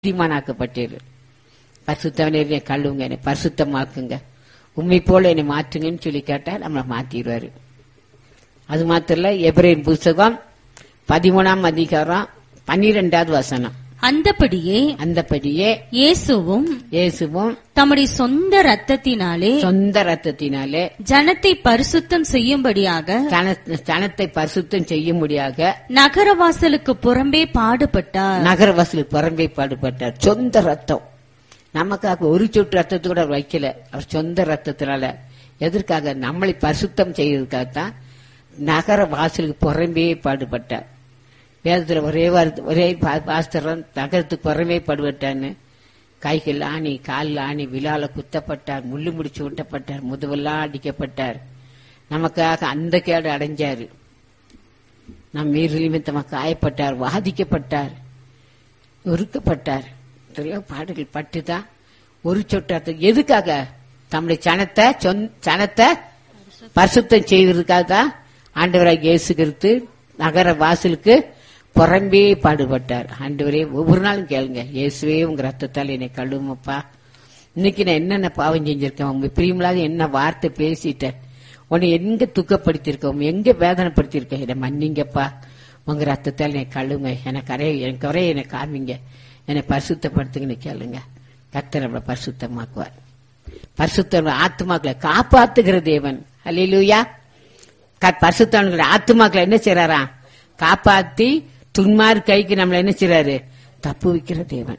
நீதிமானாக்கப்பட்டீர் பரிசுத்தவனே என்னை கழுவுங்க என்னை பரிசுத்தமாக்குங்க உண்மை போல என்னை மாற்றுங்கன்னு சொல்லி கேட்டா நம்மளை மாத்திடுவாரு அது மாத்திரம் இல்ல எபிரேன் புஸ்தகம் பதிமூணாம் அதிகாரம் பன்னிரெண்டாவது வசனம் அந்தபடியே அந்தபடியே இயேசுவும் இயேசுவும் தம்முடைய சொந்த ரத்தத்தினாலே சொந்த ரத்தத்தினாலே ஜனத்தை பரிசுத்தம் செய்யும்படியாக தன- தனத்தை பரிசுத்தம் செய்யும்படியாக நகரவாசலுக்கு புறம்பே பாடுபட்டார் நகரவாசல் புறம்பே பாடுபட்டார் சொந்த ரத்தம் நமக்காக ஒரு சொட்டு ரத்தத்தை கூட அவர் வைக்கல அவர் சொந்த ரத்தத்தினால எதற்காக நம்மளை பரிசுத்தம் செய்யறதுக்காகத்தான் நகர வாசலுக்கு புறம்பே பாடுபட்டார் வேதத்துல ஒரே வார்த்தை- ஒரே பா- பாஸ்தரம் நகரத்துக்கு புறமே பாடுபட்டான்னு கைகள் ஆணி காலில் ஆணி விழால குத்தப்பட்டார் முள்ளு முடிச்சு ஊட்டப்பட்டார் முதுவெல்லாம் அடிக்கப்பட்டார் நமக்காக அந்த கேடு அடைஞ்சாரு நம் மீறி நிமித்தமாக காயப்பட்டார் வாதிக்கப்பட்டார் நொறுக்கப்பட்டார் இதெல்லாம் பாடுகள் பட்டுதான் ஒரு சொட்டாத்த எதுக்காக தம்முடைய சனத்தை சொந்த- சனத்தை பரிசுத்தம் செய்வதற்காக தான் ஆண்டவராக இயேசு கிறிஸ்து நகர வாசலுக்கு புறம்பே பாடுபட்டார் ஆண்டவரே ஒவ்வொரு நாளும் கேளுங்க இயேசுவே உங்க ரத்தத்தால் என்னை கழுவுமப்பா இன்னைக்கு நான் என்னென்ன பாவம் செஞ்சிருக்கேன் உங்க பிரியமில்லாத என்ன வார்த்தை பேசிட்டேன் உன்னை எங்க துக்கப்படுத்திருக்கோம் எங்க வேதனைப்படுத்திருக்கேன் என்னை மன்னிங்கப்பா உங்க ரத்தத்தால் என்னை கழுவுங்க எனக்கு கரையை எனக்கு வரைய என்னை காமிங்க என்னை பரிசுத்தப்படுத்துங்கன்னு கேளுங்க கர்த்தர் நம்மளை பரிசுத்தமாக்குவார் பரிசுத்த ஆத்மாக்களை காப்பாத்துகிற தேவன் அல்லேலூயா க- பரிசுத்தவன்களை ஆத்மாக்களை என்ன செய்றாரா காப்பாத்தி துன்மார் கைக்கு நம்மள என்ன செய்றாரு தப்பு வைக்கிற தேவன்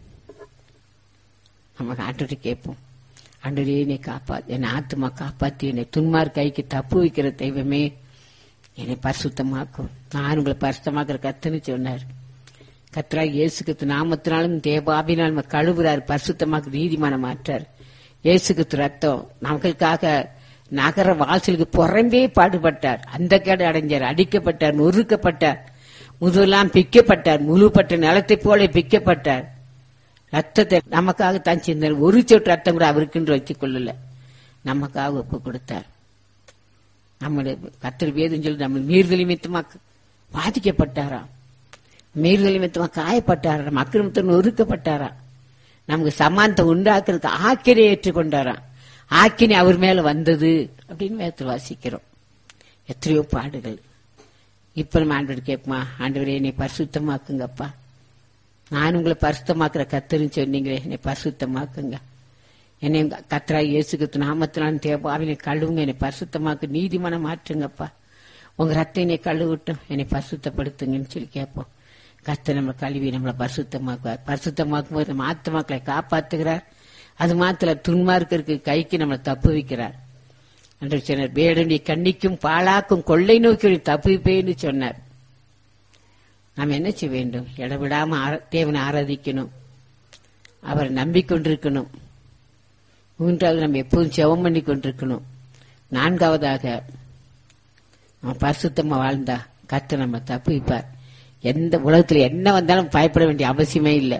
நம்ம ஆண்டு கேட்போம் ஆண்டவரே என்னை காப்பா என்னை ஆத்மா காப்பாத்தி என்னை துன்மார் கைக்கு தப்பு வைக்கிற தெய்வமே என்னை பரிசுத்தமாக்கும் நான் உங்களை பரிசுத்தமாக்குற கத்துன்னு சொன்னார் கத்ரா இயேசு கிறிஸ்து நாமத்தினாலும் தேவாபினாலும் கழுவுறார் பரிசுத்தமாக்கு நீதிமான மாற்றார் இயேசு கிறிஸ்து ரத்தம் நமக்களுக்காக நகர வாசலுக்கு புறம்பே பாடுபட்டார் அந்த கேடு அடைஞ்சார் அடிக்கப்பட்டார் நொறுக்கப்பட்டார் முதுவெல்லாம் பிக்கப்பட்டார் முழுப்பட்ட நிலத்தை போல பிக்கப்பட்டார் ரத்தத்தை நமக்காக தான் சிந்தார் ஒரு சொட்டு ரத்தம் கூட அவருக்குன்னு வச்சுக் கொள்ளல நமக்காக ஒப்பு கொடுத்தார் நம்முடைய கத்தர் வேதம் சொல்லி நம்ம மீறுதல் நிமித்தமா பாதிக்கப்பட்டாராம் மீறுதல் நிமித்தமா காயப்பட்டாராம் அக்கிரமத்தை நொறுக்கப்பட்டாரா நமக்கு சமானத்தை உண்டாக்குறதுக்கு ஆக்கினை ஏற்றுக்கொண்டாராம் ஆக்கினை அவர் மேல வந்தது அப்படின்னு வேதத்தில் வாசிக்கிறோம் எத்தனையோ பாடுகள் இப்ப நம்ம ஆண்டவர் கேட்போமா ஆண்டவரே என்னை பரிசுத்தமாக்குங்கப்பா நான் உங்களை பரிசுத்தமாக்குற கத்தருன்னு சொன்னீங்களே என்னை பரிசுத்தமாக்குங்க என்னை கத்தரா இயேசுக்கு நாமத்தினாலும் தேவாவினை கழுவுங்க என்னை பரிசுத்தமாக்கு நீதிமனம் மாற்றுங்கப்பா உங்க ரத்தம் என்னை கழுவட்டும் என்னை பரிசுத்தப்படுத்துங்கன்னு சொல்லி கேட்போம் கத்த நம்ம கழுவி நம்மளை பரிசுத்தமாக்குவார் பரிசுத்தமாக்கும் போது நம்ம ஆத்மாக்களை காப்பாத்துகிறார் அது மாத்திர துன்மார்க்கருக்கு கைக்கு நம்மளை தப்பு வைக்கிறார் என்று சொன்னார் வேடனுடைய கண்ணிக்கும் பாழாக்கும் கொள்ளை நோக்கி தப்புவிப்பேன்னு சொன்னார் நாம் என்ன செய்ய வேண்டும் இடவிடாம ஆர- தேவனை ஆராதிக்கணும் அவரை நம்பிக்கொண்டிருக்கணும் மூன்றாவது நம்ம எப்போதும் ஜெபம் பண்ணி கொண்டிருக்கணும் நான்காவதாக நம்ம பரிசுத்தமா வாழ்ந்தா கத்து நம்ம தப்புவிப்பார் எந்த உலகத்துல என்ன வந்தாலும் பயப்பட வேண்டிய அவசியமே இல்லை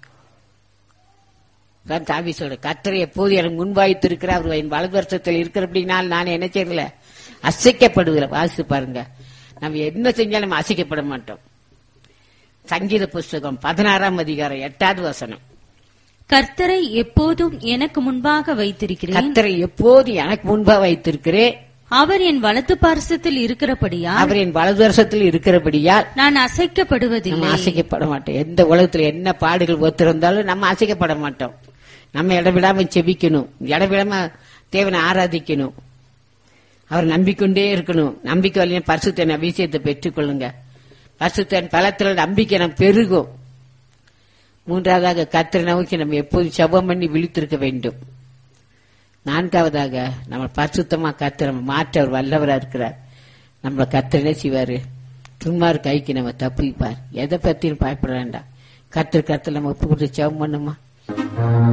தான் தாவி சொல்ற கத்தரை எப்போது எனக்கு முன்வாய்த்திருக்கிற அவர் என் வலது வருஷத்தில் இருக்கிறபடினால் நான் என்ன செய்யல அசைக்கப்படுகிற வாசித்து பாருங்க நம்ம என்ன செஞ்சாலும் நம்ம அசைக்கப்பட மாட்டோம் சங்கீத புஸ்தகம் பதினாறாம் அதிகாரம் எட்டாவது வசனம் கர்த்தரை எப்போதும் எனக்கு முன்பாக வைத்திருக்கிறேன் கத்தரை எப்போது எனக்கு முன்பா வைத்திருக்கிறேன் அவர் என் வலது பார்சத்தில் இருக்கிறபடியால் அவர் என் வலது வருஷத்தில் இருக்கிறபடியால் நான் அசைக்கப்படுவதில்லை நம்ம அசைக்கப்பட மாட்டோம் எந்த உலகத்துல என்ன பாடுகள் ஒத்திருந்தாலும் நம்ம அசைக்கப்பட மாட்டோம் நம்ம இடவிடாம செபிக்கணும் இடவிடாம தேவனை ஆராதிக்கணும் அவர் நம்பிக்கொண்டே இருக்கணும் நம்பிக்கை வழியா பரிசுத்தன் அபிஷேகத்தை பெற்றுக்கொள்ளுங்க பரிசுத்தன் பலத்தில் நம்பிக்கை நம்ம பெருகும் மூன்றாவதாக கத்திர நோக்கி நம்ம எப்போதும் செபம் பண்ணி விழித்திருக்க வேண்டும் நான்காவதாக நம்ம பரிசுத்தமா கத்திர நம்ம மாற்ற அவர் வல்லவரா இருக்கிறார் நம்ம கத்திரனே செய்வாரு துன்மார் கைக்கு நம்ம தப்பிப்பார் எதை பத்தியும் பயப்பட வேண்டாம் கத்திர கத்துல நம்ம ஒப்பு கொடுத்து செபம் பண்ணுமா